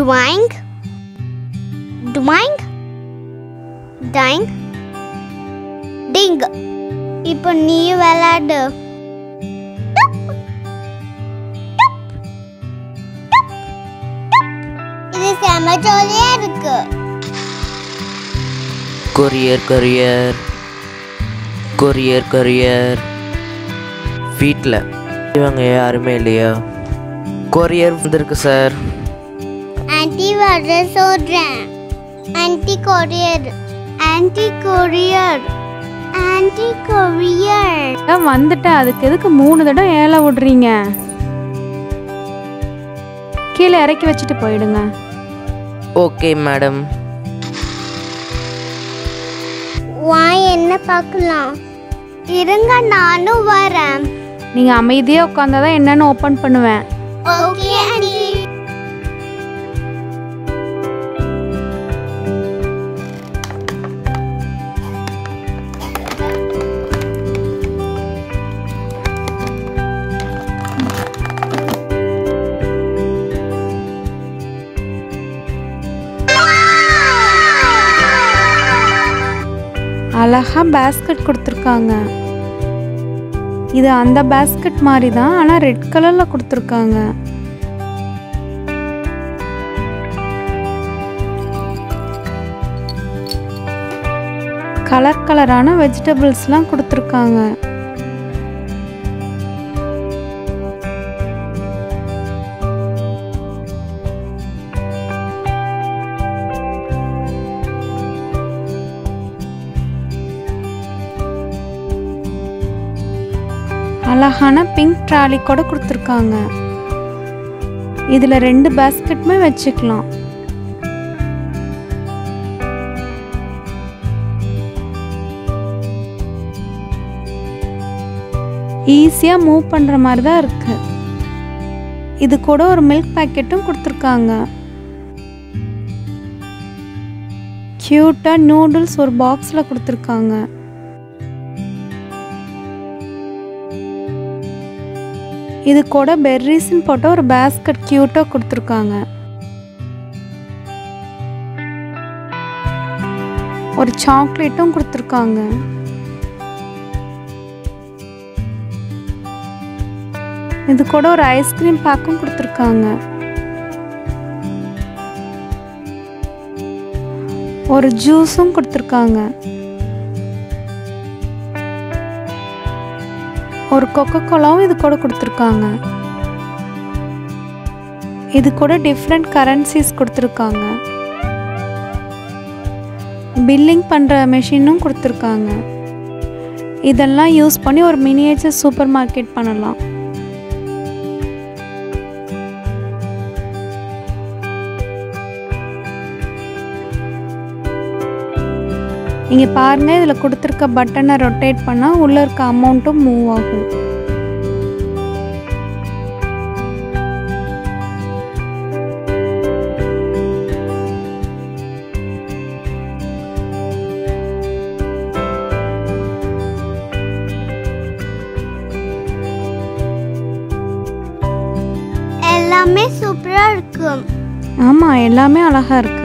டுவாயிங் டுவாயிங் dyeing டிங் இப்போ நீ விளையாடு இது செம ஜாலியா இருக்கு கொரியர் கொரியர் கொரியர் கொரியர் வீட்டில் இவங்க யாருமே இல்லையா கொரியர் வந்திருக்கு சார் ஆன்ட்டி வர சொல்றேன் aunty courier aunty courier aunty courier அதான் வந்துட்டேன் அதுக்கு எதுக்கு மூணு தடவை ஏழை விடுறீங்க கீழே இறக்கி வச்சுட்டு போயிடுங்க ஓகே மேடம் வா என்ன பார்க்கலாம் இருங்க நானும் வரேன் நீங்கள் அமைதியாக உட்காந்தாதான் என்னன்னு ஓப்பன் பண்ணுவேன் ஓகே ஆன்ட்டி அழகா பேஸ்கட் கொடுத்துருக்காங்க இது அந்த பேஸ்கட் மாதிரி தான் ஆனால் ரெட் கலரில் கொடுத்துருக்காங்க கலர் கலரான வெஜிடபிள்ஸ்லாம் கொடுத்துருக்காங்க அழகான பிங்க் ட்ராலி கூட கொடுத்துருக்காங்க இதில் ரெண்டு பேஸ்கெட்டுமே வச்சுக்கலாம் ஈஸியாக மூவ் பண்ணுற மாதிரி தான் இருக்கு இது கூட ஒரு மில்க் பேக்கெட்டும் கொடுத்துருக்காங்க க்யூட்டாக நூடுல்ஸ் ஒரு பாக்ஸில் கொடுத்துருக்காங்க இது கூட பெர்ரிஸ்ன்னு போட்ட ஒரு பேஸ்கட் க்யூட்டாக கொடுத்துருக்காங்க ஒரு சாக்லேட்டும் கொடுத்துருக்காங்க இது கூட ஒரு ஐஸ்கிரீம் பேக்கும் கொடுத்துருக்காங்க ஒரு ஜூஸும் கொடுத்துருக்காங்க ஒரு கொக்கோ கோலாவும் இது கூட கொடுத்துருக்காங்க இது கூட டிஃப்ரெண்ட் கரன்சிஸ் கொடுத்துருக்காங்க பில்லிங் பண்ணுற மெஷினும் கொடுத்துருக்காங்க இதெல்லாம் யூஸ் பண்ணி ஒரு மினியேச்சர் சூப்பர் மார்க்கெட் பண்ணலாம் இங்கே பாருங்கள் இதில் கொடுத்துருக்க பட்டனை ரொட்டேட் பண்ணால் உள்ளே இருக்க அமௌண்ட்டும் மூவ் ஆகும் எல்லாமே சூப்பரா இருக்கும் ஆமாம் எல்லாமே அழகாக இருக்கு